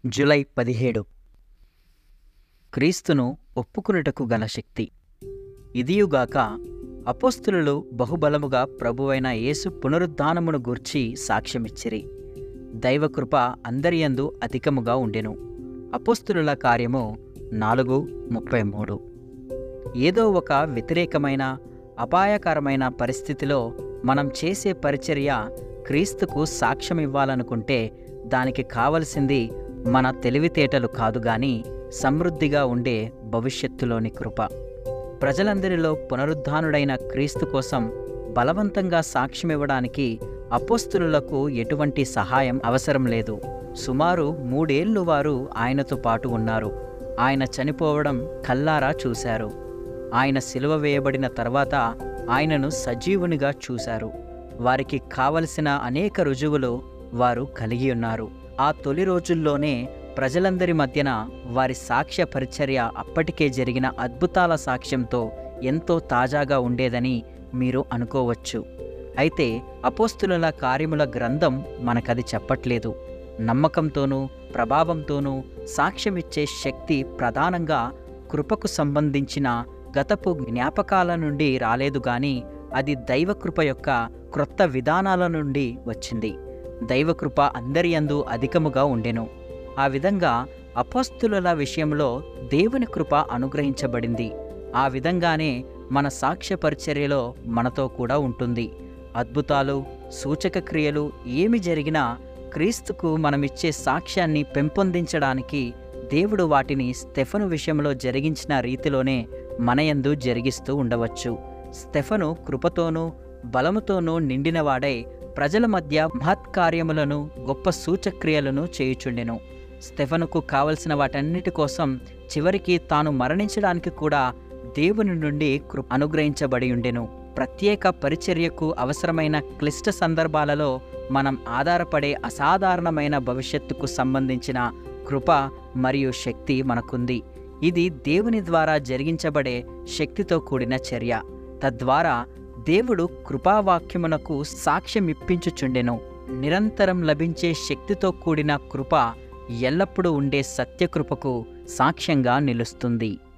July పదిహేడు క్రీస్తును ఒప్పుకునుటకు గల శక్తి ఇదియుగాక అపోస్తులు బహుబలముగా ప్రభువైన యేసు పునరుద్ధానమును గూర్చి సాక్ష్యమిచ్చిరి దైవకృప అందరియందు అధికముగా ఉండెను అపోస్తుల కార్యము నాలుగు ముప్పై మూడు ఏదో ఒక వ్యతిరేకమైన అపాయకరమైన పరిస్థితిలో మనం చేసే పరిచర్య క్రీస్తుకు సాక్ష్యం ఇవ్వాలనుకుంటే దానికి కావలసింది మన తెలివితేటలు కాదు గాని సమృద్ధిగా ఉండే భవిష్యత్తులోని కృప ప్రజలందరిలో పునరుద్ధానుడైన క్రీస్తు కోసం బలవంతంగా సాక్ష్యమివ్వడానికి అపోస్తులకు ఎటువంటి సహాయం అవసరం లేదు సుమారు మూడేళ్లు వారు ఆయనతో పాటు ఉన్నారు ఆయన చనిపోవడం కల్లారా చూశారు ఆయన సిలువ వేయబడిన తర్వాత ఆయనను సజీవునిగా చూశారు వారికి కావలసిన అనేక రుజువులు వారు కలిగి ఉన్నారు ఆ తొలి రోజుల్లోనే ప్రజలందరి మధ్యన వారి సాక్ష్య పరిచర్య అప్పటికే జరిగిన అద్భుతాల సాక్ష్యంతో ఎంతో తాజాగా ఉండేదని మీరు అనుకోవచ్చు అయితే అపోస్తుల కార్యముల గ్రంథం మనకది చెప్పట్లేదు నమ్మకంతోనూ ప్రభావంతోనూ సాక్ష్యమిచ్చే శక్తి ప్రధానంగా కృపకు సంబంధించిన గతపు జ్ఞాపకాల నుండి రాలేదు గాని అది దైవకృప యొక్క క్రొత్త విధానాల నుండి వచ్చింది దైవకృప అందరి యందు అధికముగా ఉండెను ఆ విధంగా అపస్తుల విషయంలో దేవుని కృప అనుగ్రహించబడింది ఆ విధంగానే మన సాక్ష్య పరిచర్యలో మనతో కూడా ఉంటుంది అద్భుతాలు సూచక క్రియలు ఏమి జరిగినా క్రీస్తుకు మనమిచ్చే సాక్ష్యాన్ని పెంపొందించడానికి దేవుడు వాటిని స్టెఫను విషయంలో జరిగించిన రీతిలోనే మనయందు జరిగిస్తూ ఉండవచ్చు స్టెఫను కృపతోనూ బలముతోనూ నిండినవాడై ప్రజల మధ్య మహత్కార్యములను గొప్ప సూచక్రియలను చేయుచుండెను స్టెఫనుకు కావలసిన వాటన్నిటి కోసం చివరికి తాను మరణించడానికి కూడా దేవుని నుండి కృప అనుగ్రహించబడి ఉండెను ప్రత్యేక పరిచర్యకు అవసరమైన క్లిష్ట సందర్భాలలో మనం ఆధారపడే అసాధారణమైన భవిష్యత్తుకు సంబంధించిన కృప మరియు శక్తి మనకుంది ఇది దేవుని ద్వారా జరిగించబడే శక్తితో కూడిన చర్య తద్వారా దేవుడు కృపావాక్యమునకు సాక్ష్యమిప్పించుచుండెను నిరంతరం లభించే శక్తితో కూడిన కృప ఎల్లప్పుడూ ఉండే సత్యకృపకు సాక్ష్యంగా నిలుస్తుంది